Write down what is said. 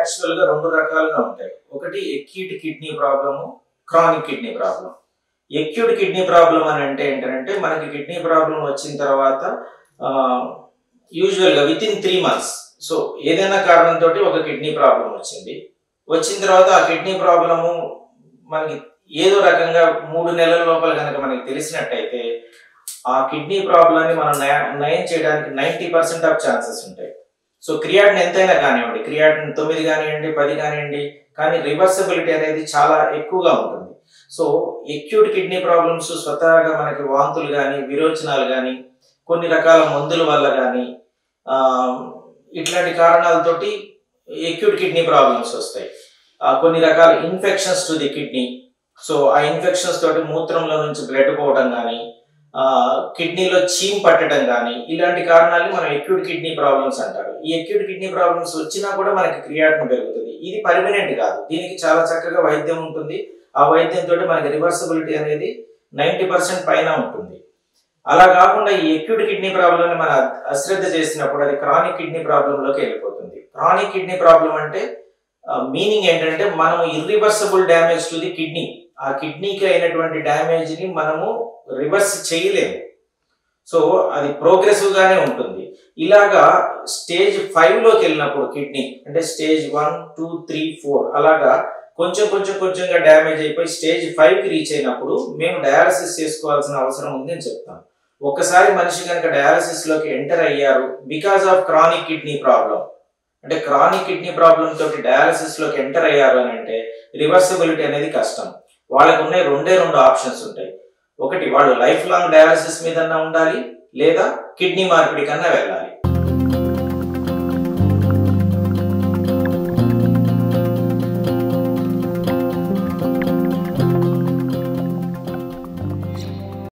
actual గా రెండు రకాలుగా ఉంటాయి ఒకటి acute kidney problem chronic kidney problem acute kidney problem అని అంటే ఏంటంటే మనకి కిడ్నీ ప్రాబ్లం వచ్చిన తర్వాత యూజువల్గా within three months so ఏదైనా కారణంతో ఒక కిడ్నీ ప్రాబ్లం వచ్చింది వచ్చిన తర్వాత ఆ కిడ్నీ ప్రాబ్లము మనకి ఏదో రకంగా మూడు నెలల లోపల కనుక మనకి తెలిసినట్టయితే ఆ కిడ్నీ ప్రాబ్లమ్ని మనం నయ- నయం చేయడానికి నైంటీ పర్సెంట్ ఆఫ్ ఛాన్సెస్ ఉంటాయి సో క్రియాటిన్ ఎంతైనా కానివ్వండి క్రియాటిన్ తొమ్మిది కానివ్వండి పది కానివ్వండి కానీ రివర్సబిలిటీ అనేది చాలా ఎక్కువగా ఉంటుంది సో ఎక్యూట్ కిడ్నీ ప్రాబ్లమ్స్ స్వతహాగా మనకి వాంతులు కానీ విరోచనాలు కానీ కొన్ని రకాల మందుల వల్ల కానీ ఇట్లాంటి కారణాలతోటి ఎక్యూట్ కిడ్నీ ప్రాబ్లమ్స్ వస్తాయి ఆ, కొన్ని రకాల infections to the kidney so ఆ ఇన్ఫెక్షన్స్ తోటి మూత్రంలో నుంచి బ్లడ్ పోవడం కానీ కిడ్నీలో చీమ్ పట్టడం కానీ ఇలాంటి కారణాలని మనం ఎక్యూట్ కిడ్నీ ప్రాబ్లమ్స్ అంటారు ఈ ఎక్యూట్ కిడ్నీ ప్రాబ్లమ్స్ వచ్చినా కూడా మనకి క్రియాటిన్ పెరుగుతుంది ఇది పర్మనెంట్ కాదు దీనికి చాలా చక్కగా వైద్యం ఉంటుంది ఆ వైద్యంతో మనకి రివర్సబిలిటీ అనేది నైంటీ పర్సెంట్ పైన ఉంటుంది అలా కాకుండా ఈ ఎక్యూట్ కిడ్నీ ప్రాబ్లమ్ని మన అశ్రద్ధ చేసినప్పుడు అది క్రానిక్ కిడ్నీ ప్రాబ్లంలోకి వెళ్ళిపోతుంది క్రానిక్ కిడ్నీ ప్రాబ్లం అంటే మీనింగ్ ఏంటంటే మనం irreversible damage to the kidney ఆ కిడ్నీకి అయినటువంటి డ్యామేజ్ ని మనము రివర్స్ చేయలేము సో అది ప్రోగ్రెసివ్ గానే ఉంటుంది ఇలాగా స్టేజ్ ఫైవ్ లోకి వెళ్ళినప్పుడు కిడ్నీ అంటే stage one two three four అలాగా కొంచెం కొంచెం కొంచెంగా డ్యామేజ్ అయిపోయి స్టేజ్ ఫైవ్ కి రీచ్ అయినప్పుడు మేము డయాలసిస్ చేసుకోవాల్సిన అవసరం ఉంది అని చెప్తాం ఒక్కసారి మనిషి కనుక డయాలసిస్ లోకి ఎంటర్ అయ్యారు because of chronic kidney problem అంటే క్రానిక్ కిడ్నీ ప్రాబ్లం తోటి డయాలసిస్ లోకి ఎంటర్ అయ్యారు అని అంటే రివర్సిబిలిటీ అనేది కష్టం వాళ్ళకు ఉన్న రెండే రెండు ఆప్షన్స్ ఉంటాయి ఒకటి వాళ్ళు లైఫ్ లాంగ్ డయాలసిస్ మీద ఉండాలి లేదా కిడ్నీ మార్పిడి కన్నా వెళ్ళాలి